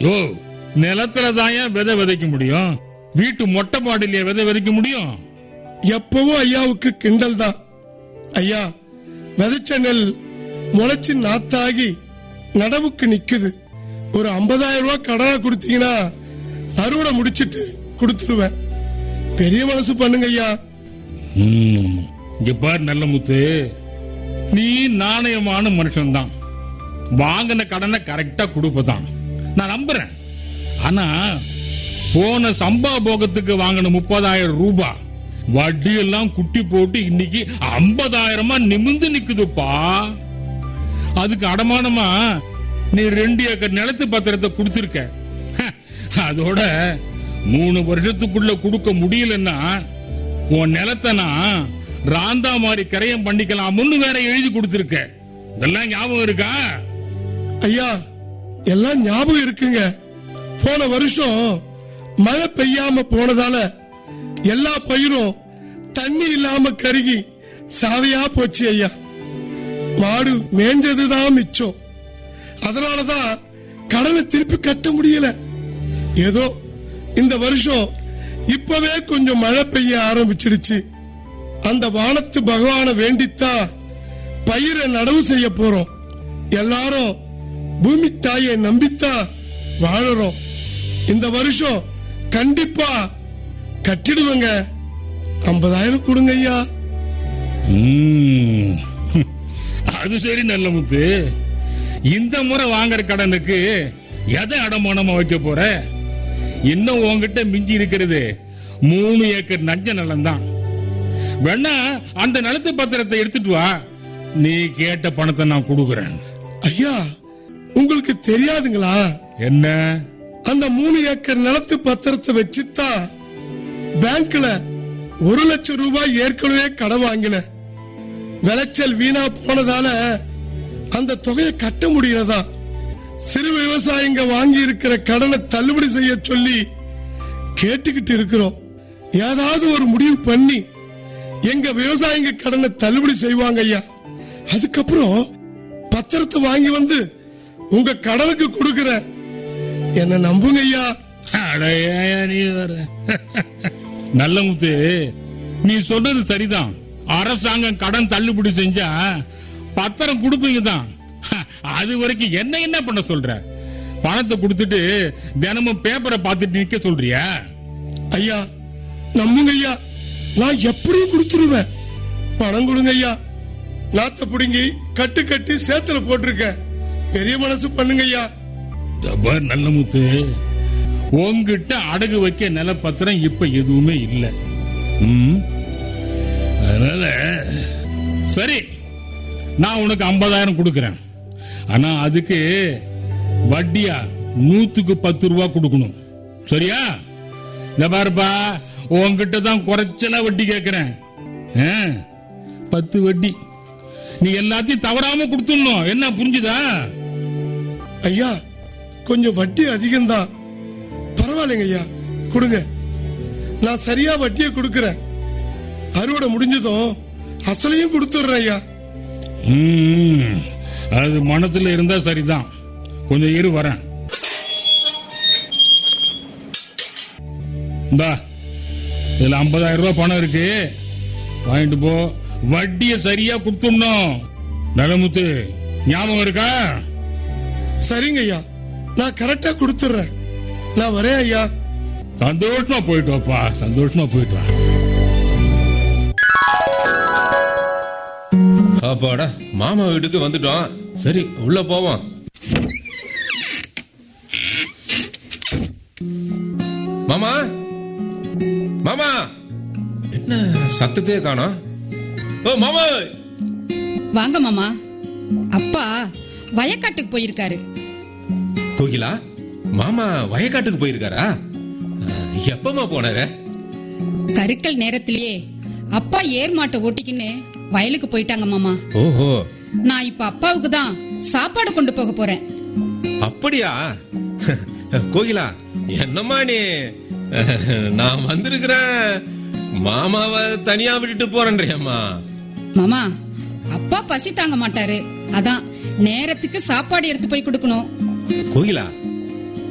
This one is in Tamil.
யோ நிலத்துல தான் ஏன் விதை விதைக்க முடியும் வீட்டு மொட்டை மாடிலேயே விதை விதைக்க முடியும் எப்பவும் ஐயாவுக்கு கிண்டல் தான் ஐயா விதைச்ச நெல் முளைச்சு நாத்தாகி நடவுக்கு நிக்குது ஒரு 50000 ரூபாய் கடனா கொடுத்தீங்கன்னா அறுவடை முடிச்சிட்டு கொடுத்துருவேன் பெரிய மனசு பண்ணுங்க ஐயா ம், இங்க பாரு நல்ல முத்து நீ நாணயமான மனுஷன்தான் வாங்கின கடனை கரெக்டா கொடுப்பதான் நான் நம்புறேன் ஆனா போன சம்பா போகத்துக்கு வாங்கின முப்பதாயிரம் ரூபாய் வட்டி எல்லாம் குட்டி போட்டு இன்னைக்கு ஐம்பதாயிரமா நிமிந்து நிக்குதுப்பா அதுக்கு அடமானமா நீ ரெண்டு ஏக்கர் நிலத்து பத்திரத்தை கொடுத்திருக்க ஹ, அதோட மூணு வருஷத்துக்குள்ள கொடுக்க முடியலன்னா உன் நிலத்தை நான் ராந்தா மாதிரி கரையம் பண்ணிக்கலாம்னு வேற எழுதி கொடுத்திருக்க இதெல்லாம் ஞாபகம் இருக்கா ஐயா எல்லாம் ஞாபகம் இருக்குங்க போன வருஷம் மழை பெய்யாம போனதால எல்லா பயிரும் தண்ணி இல்லாம கருகி சாவையா போச்சு ஐயா மாடு மேஞ்சதுதான் மிச்சம் அதனாலதான் கடனை திருப்பி கட்ட முடியல ஏதோ இந்த வருஷம் இப்பவே கொஞ்சம் மழை பெய்ய ஆரம்பிச்சிடுச்சு அந்த வானத்து பகவானை வேண்டித்தான் பயிரை நடவு செய்ய போறோம் எல்லாரும் பூமி தாயை நம்பித்தான் வாழறோம் இந்த வருஷம் கண்டிப்பா கட்டிடுவேங்க ஐம்பதாயிரம் கொடுங்க ஐயா ம். அது சரி நல்ல முத்து இந்த முறை வாங்குற கடனுக்கு எதை அடமானமா வைக்க போற இன்னும் உன்கிட்ட மிஞ்சி இருக்கிறது மூணு ஏக்கர் நஞ்ச நிலம் தான் வேணா அந்த நிலத்து பத்திரத்தை எடுத்துட்டு வா நீ கேட்ட பணத்தை நான் கொடுக்கறேன் ஐயா உங்களுக்கு தெரியாதுங்களா என்ன அந்த மூணு ஏக்கர் நிலத்து பத்திரத்தை வச்சுதான் பேங்க்ல ஒரு லட்சம் ரூபாய் ஏற்கனவே கடன் வாங்கினேன் விளைச்சல் வீணா போனதால அந்த தொகையை கட்ட முடியலதா சிறு விவசாயிங்க வாங்கி இருக்கிற கடனை தள்ளுபடி செய்ய சொல்லி கேட்டுக்கிட்டு இருக்கிறோம் ஏதாவது ஒரு முடிவு பண்ணி எங்க விவசாயிங்க கடனை தள்ளுபடி செய்வாங்க ஐயா அதுக்கப்புறம் பத்திரத்தை வாங்கி வந்து உங்க கடனுக்கு கொடுக்கிறேன் என்ன நம்புங்க ஐயா அட ஏன்யா நீ வேற நல்ல முத்து நீ சொன்னது சரிதான் அரசாங்கம் கடன் தள்ளுபடி செஞ்சா பத்திரம் கொடுப்பீங்க தான் அது வரைக்கும் என்ன என்ன பண்ண சொல்ற பணத்தை கொடுத்துட்டு தினமும் பேப்பரை பார்த்துட்டு நிக்க சொல்றியா ஐயா நம்புங்க ஐயா நான் எப்படியும் கொடுத்துருவேன் பணம் கொடுங்க ஐயா நாத்த புடுங்கி கட்டு கட்டி சேத்துல போட்டிருக்கேன் பெரிய மனசு பண்ணுங்க ஐயா தபார் நல்ல முத்து உன்கிட்ட அடகு வைக்க நிலப்பத்திரம் இப்ப எதுவுமே இல்ல ம்? அதனால சரி நான் உனக்கு ஐம்பதாயிரம் கொடுக்கறேன் ஆனா அதுக்கு வட்டியா நூத்துக்கு பத்து ரூபா கொடுக்கணும் சரியா இந்த பாருப்பா உன்கிட்ட தான் குறைச்சலா வட்டி கேட்கிறேன் ஆ, பத்து வட்டி நீ எல்லாத்தையும் தவறாம கொடுத்துடணும் என்ன புரிஞ்சுதா ஐயா கொஞ்சம் வட்டி அதிகம்தான் பரவாயில்லைங்க ஐயா கொடுங்க நான் சரியா வட்டியை கொடுக்கறேன் அறுவடை முடிஞ்சதும் அசலையும் கொடுத்துடுறேன் ஐயா ம், அது மனத்துல இருந்தா சரிதான் கொஞ்சம் இரு வரேன் இந்தா இதுல 50000 ரூபாய் பணம் இருக்கு வாங்கிட்டு போ வட்டியை சரியா கொடுத்துடணும் நலமுத்து ஞாபகம் இருக்கா சரிங்க ஐயா நான் கரெக்டா கொடுத்துடுறேன் நான் வரேன் ஐயா சந்தோஷமா போயிட்டு வாப்பா சந்தோஷமா போயிட்டு வா அப்பாடா மாமா வீட்டுக்கு வந்துட்டோம் சரி உள்ள போவோம் மாமா மாமா என்ன சத்தத்தையே காணோம் ஓ மாமா வாங்க மாமா அப்பா வயக்காட்டுக்கு போயிருக்காரு கோகிலா மாமா வயக்காட்டுக்கு போயிருக்காரா அஹ், எப்பமா போனாரு கருக்கல் நேரத்திலேயே அப்பா ஏர் மாட்டை ஓட்டிக்கின்னு வயலுக்கு போயிட்டாங்க மாமா ஓஹோ நான் இப்ப அப்பாவுக்கு தான் சாப்பாடு கொண்டு போக போறேன் அப்படியா கோகிலா என்னம்மா நீ நான் வந்திருக்கிறேன் மாமாவை தனியா விட்டுட்டு போறேன்றியம்மா மாமா அப்பா பசி தாங்க மாட்டாரு அதான் நேரத்துக்கு சாப்பாடு எடுத்து போய் கொடுக்கணும் கோகிலா